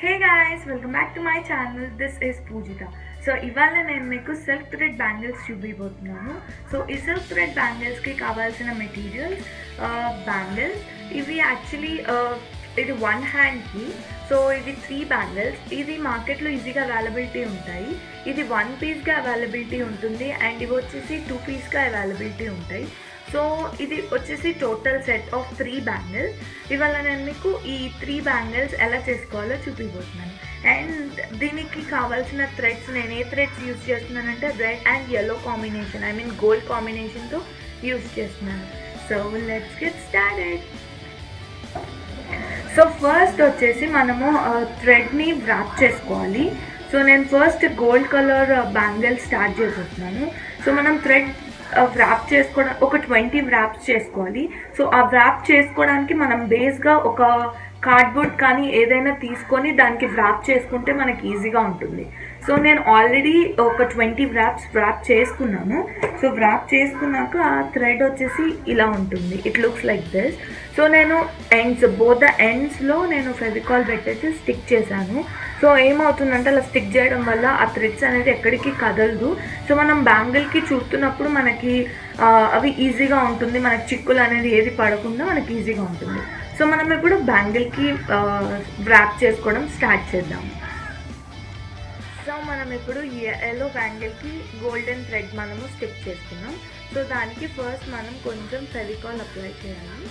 hey guys welcome back to my channel this is Pujitha so ఇవాళ నేను మీకు silk thread bangles చూపిపోతున్నాను so ఈ సిల్క్ థ్రెడ్ బ్యాంగిల్స్కి కావాల్సిన మెటీరియల్స్ బ్యాంగిల్స్ ఇవి యాక్చువల్లీ ఇది వన్ హ్యాండ్కి సో ఇది త్రీ బ్యాంగిల్స్ ఇది మార్కెట్లో ఈజీగా అవైలబిలిటీ ఉంటాయి ఇది వన్ పీస్గా అవైలబిలిటీ ఉంటుంది అండ్ ఇవి వచ్చేసి టూ పీస్గా అవైలబిలిటీ ఉంటాయి సో ఇది వచ్చేసి total set of three bangles ఇవాళ నేను మీకు ఈ త్రీ బ్యాంగిల్స్ ఎలా చేసుకోవాలో చూపిపోతున్నాను అండ్ దీనికి కావాల్సిన థ్రెడ్స్ నేను ఏ థ్రెడ్స్ యూజ్ చేస్తున్నానంటే red and yellow combination I mean gold కాంబినేషన్తో యూజ్ చేస్తున్నాను so let's get started so first వచ్చేసి మనము థ్రెడ్ని వ్రాప్ చేసుకోవాలి సో నేను first gold colour bangle start చేసేస్తున్నాను సో మనం థ్రెడ్ వ్రాప్ చేసుకోవడం ఒక ట్వంటీ వ్రాప్స్ చేసుకోవాలి సో ఆ వ్రాప్ చేసుకోవడానికి మనం బేస్గా ఒక కార్డ్బోర్డ్ కానీ ఏదైనా తీసుకొని దానికి వ్రాప్ చేసుకుంటే మనకి ఈజీగా ఉంటుంది సో నేను ఆల్రెడీ ఒక ట్వంటీ వ్రాప్స్ వ్రాప్ చేసుకున్నాను సో వ్రాప్ చేసుకున్నాక ఆ థ్రెడ్ వచ్చేసి ఇలా ఉంటుంది it looks like this so నేను ఎండ్స్ బోత్ ద ఎండ్స్లో నేను ఫెవికాల్ పెట్టేసి స్టిక్ చేశాను సో ఏమవుతుందంటే అలా స్టిక్ చేయడం వల్ల ఆ థ్రెడ్స్ అనేది ఎక్కడికి కదలదు సో మనం బ్యాంగిల్కి చుడుతున్నప్పుడు మనకి అవి ఈజీగా ఉంటుంది మనకి చిక్కులు అనేది ఏది పడకుండా మనకి ఈజీగా ఉంటుంది సో మనం ఇప్పుడు బ్యాంగిల్కి వ్రాప్ చేసుకోవడం స్టార్ట్ చేద్దాం సో మనం ఇప్పుడు ఎల్లో బ్యాంగిల్కి గోల్డెన్ థ్రెడ్ మనము స్టిక్ చేసుకున్నాం సో దానికి ఫస్ట్ మనం కొంచెం ఫెవికాల్ అప్లై చేయాలి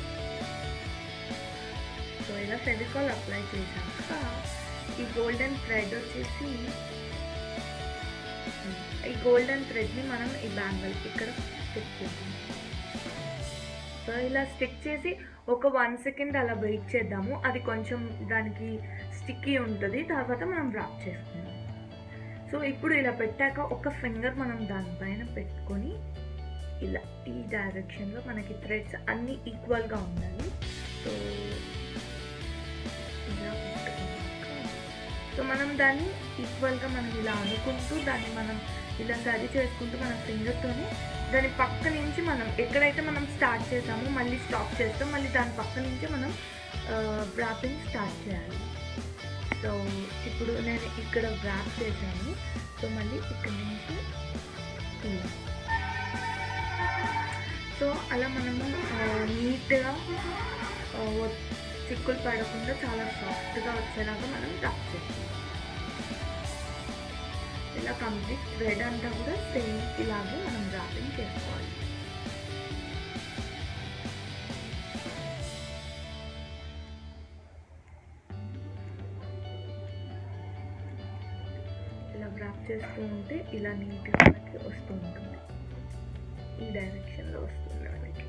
సో ఇలా ఫెవికాల్ అప్లై చేశాక ఈ గోల్డెన్ థ్రెడ్ వచ్చేసి ఈ గోల్డెన్ థ్రెడ్ని మనం ఈ బ్యాంగిల్ ఇక్కడ స్టిక్ చేద్దాం సో ఇలా స్టిక్ చేసి ఒక వన్ సెకండ్ అలా వెయిట్ చేద్దాము అది కొంచెం దానికి స్టిక్కీ ఉంటుంది తర్వాత మనం డ్రాప్ చేసుకుందాం సో ఇప్పుడు ఇలా పెట్టాక ఒక ఫింగర్ మనం దానిపైన పెట్టుకొని ఇలా ఈ డైరెక్షన్లో మనకి థ్రెడ్స్ అన్నీ ఈక్వల్గా ఉండాలి సో ఇలా సో మనం దాన్ని ఈక్వల్గా మనం ఇలా అనుకుంటూ దాన్ని మనం ఇలా సరి చేసుకుంటూ మన ఫింగర్తోనే దాని పక్క నుంచి మనం ఎక్కడైతే మనం స్టార్ట్ చేసామో మళ్ళీ స్టాప్ చేస్తాం మళ్ళీ దాని పక్క నుంచి మనం వ్రాపింగ్ స్టార్ట్ చేయాలి సో ఇప్పుడు నేను ఇక్కడ వ్రాప్ చేశాను సో మళ్ళీ ఇక్కడ నుంచి ఇలా సో అలా మనము నీట్గా చిక్కులు పడకుండా చాలా సాఫ్ట్గా వచ్చేలాగా మనం డ్రాప్ చేస్తాం ఇలా కంప్లీట్ థ్రెడ్ అంతా కూడా సేమ్ ఇలాగే మనం డ్రాపింగ్ చేసుకోవాలి ఇలా డ్రాప్ చేస్తూ ఉంటే ఇలా నీట్గా మనకి వస్తూ ఉంటుంది ఈ డైరెక్షన్లో వస్తుంది మనకి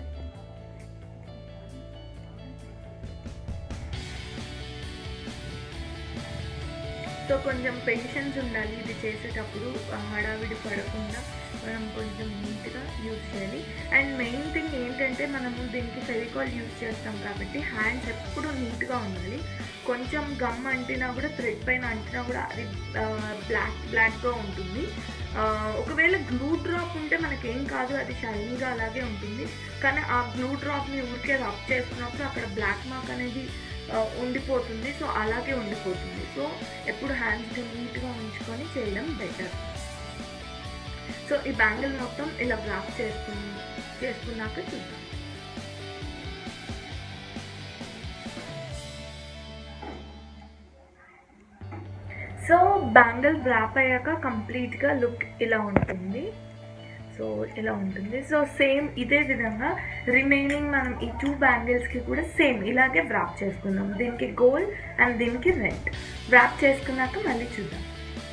సో కొంచెం పేషెన్స్ ఉండాలి ఇది చేసేటప్పుడు హడావిడి పడకుండా మనం కొంచెం నీట్గా యూజ్ చేయాలి అండ్ మెయిన్ థింగ్ ఏంటంటే మనము దీనికి ఫెవికాల్ యూజ్ చేస్తాం కాబట్టి హ్యాండ్స్ ఎప్పుడు నీట్గా ఉండాలి కొంచెం గమ్ అంటినా కూడా థ్రెడ్ పైన అంటినా కూడా అది బ్లాక్ బ్లాక్గా ఉంటుంది ఒకవేళ గ్లూ డ్రాప్ ఉంటే మనకేం కాదు అది షైనీగా అలాగే ఉంటుంది కానీ ఆ గ్లూ డ్రాప్ని ఊరికే రబ్ చేస్తున్నప్పుడు అక్కడ బ్లాక్ మార్క్ అనేది ఉండిపోతుంది సో అలాగే ఉండిపోతుంది సో ఎప్పుడు హ్యాండ్స్ నీట్గా ఉంచుకొని చేయడం బెటర్ సో ఈ బ్యాంగిల్ మొత్తం ఇలా బ్లాక్ చేసుకు చేసుకున్నాక చూద్దాం సో బ్యాంగిల్ బ్రాప్ అయ్యాక కంప్లీట్గా లుక్ ఇలా ఉంటుంది సో ఇలా ఉంటుంది సో సేమ్ ఇదే విధంగా రిమైనింగ్ మనం ఈ టూ బ్యాంగిల్స్కి కూడా సేమ్ ఇలాగే వ్రాప్ చేసుకుందాం దీనికి గోల్డ్ అండ్ దీనికి రెడ్ వ్రాప్ చేసుకున్నాక మళ్ళీ చూద్దాం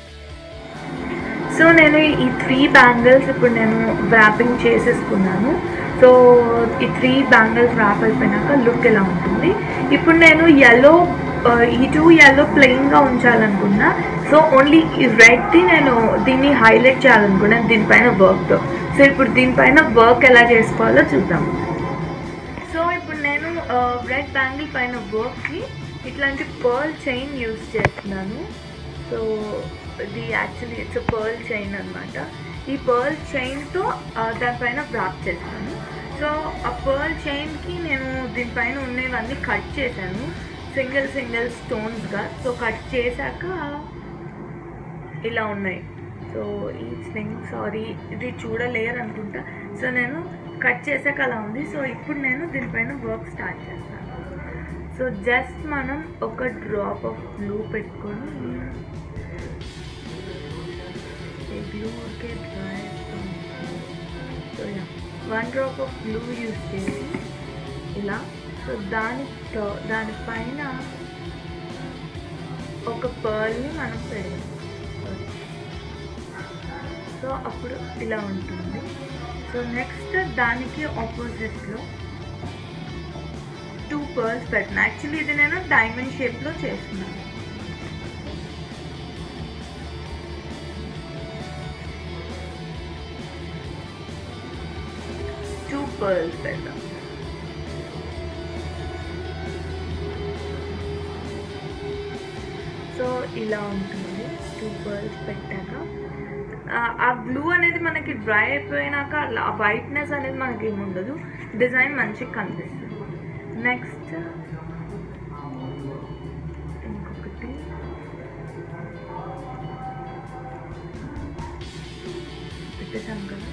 సో నేను ఈ త్రీ బ్యాంగిల్స్ ఇప్పుడు నేను వ్రాపింగ్ చేసేసుకున్నాను సో ఈ త్రీ బ్యాంగిల్స్ వ్రాప్ అయిపోయినాక లుక్ ఎలా ఉంటుంది ఇప్పుడు నేను ఎల్లో ఈ టూ ఎల్లో ప్లెయిన్గా ఉంచాలనుకున్నా సో ఓన్లీ ఈ రెడ్ది నేను దీన్ని హైలైట్ చేయాలనుకున్నాను దీనిపైన వర్క్తో సో ఇప్పుడు దీనిపైన వర్క్ ఎలా చేసుకోవాలో చూద్దాం సో ఇప్పుడు నేను రెడ్ బ్యాంగిల్ పైన వర్క్కి ఇట్లాంటి పర్ల్ చైన్ యూస్ చేస్తున్నాను సో ఇది యాక్చువల్లీ ఇట్స్ పర్ల్ చైన్ అనమాట ఈ పర్ల్ చైన్తో దానిపైన వ్రాప్ చేస్తాను సో ఆ పర్ల్ చైన్కి నేను దీనిపైన ఉన్నవన్నీ కట్ చేశాను సింగిల్ సింగిల్ స్టోన్స్గా సో కట్ చేశాక ఇలా ఉన్నాయి సో ఈ థింగ్ సారీ ఇది చూడలేరు అనుకుంటా సో నేను కట్ చేసాక అలా ఉంది సో ఇప్పుడు నేను దీనిపైన వర్క్ స్టార్ట్ చేస్తాను సో జస్ట్ మనం ఒక డ్రాప్ ఆఫ్ బ్లూ పెట్టుకొని blue okay dry so yeah one drop of blue use చేసి ఇలా సో దాని దానిపైన ఒక పర్ల్ని మనం పెడదాం సో అప్పుడు ఇలా ఉంటుంది సో నెక్స్ట్ దానికి ఆపోజిట్లో టూ పర్ల్స్ పెట్టిన యాక్చువల్లీ ఇది నేను డైమండ్ షేప్లో చేస్తున్నాను టూ పర్ల్స్ పెడదాం సో ఇలా ఉంటుంది టూ పర్ల్స్ పెట్టాక ఆ బ్లూ అనేది మనకి డ్రై అయిపోయినాక అలా వైట్నెస్ అనేది మనకి ఏమి ఉండదు డిజైన్ మంచిగా కనిపిస్తుంది నెక్స్ట్ ఇంకొకటి పెట్టేసాం కదా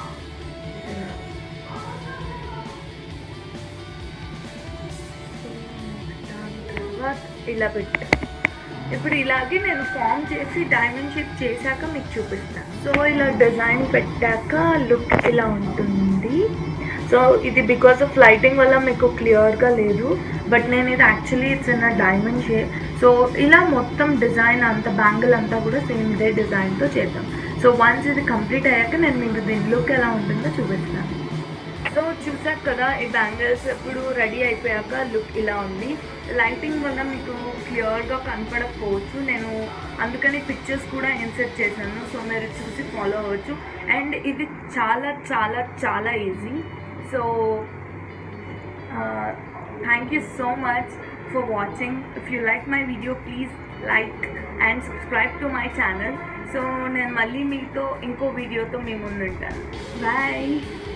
తర్వాత ఇలా పెట్టా ఇప్పుడు ఇలాగే నేను ఫామ్ చేసి డైమండ్ షేప్ చేశాక మీకు చూపిస్తాను సో ఇలా డిజైన్ పెట్టాక లుక్ ఇలా ఉంటుంది సో ఇది బికాస్ ఆఫ్ లైటింగ్ వల్ల మీకు క్లియర్గా లేదు బట్ నేను ఇది actually it's in diamond shape so ఇలా మొత్తం డిజైన్ అంతా బ్యాంగిల్ అంతా కూడా సేమ్ ఇదే డిజైన్తో చేద్దాం సో వన్స్ ఇది కంప్లీట్ అయ్యాక నేను మీకు దీని లుక్ ఎలా ఉంటుందో చూపిస్తాను సో చూసాక కదా ఈ బ్యాంగిల్స్ ఇప్పుడు రెడీ అయిపోయాక లుక్ ఇలా ఉంది లైటింగ్ వల్ల మీకు క్లియర్గా కనపడకపోవచ్చు నేను అందుకని పిక్చర్స్ కూడా ఇన్సర్ట్ చేశాను సో మీరు చూసి ఫాలో అవ్వచ్చు అండ్ ఇది చాలా చాలా చాలా easy so thank you so much for watching if you like my video please like and subscribe to my channel so నేను మళ్ళీ మీతో ఇంకో వీడియోతో మీ ముందు ఉంటాను బాయ్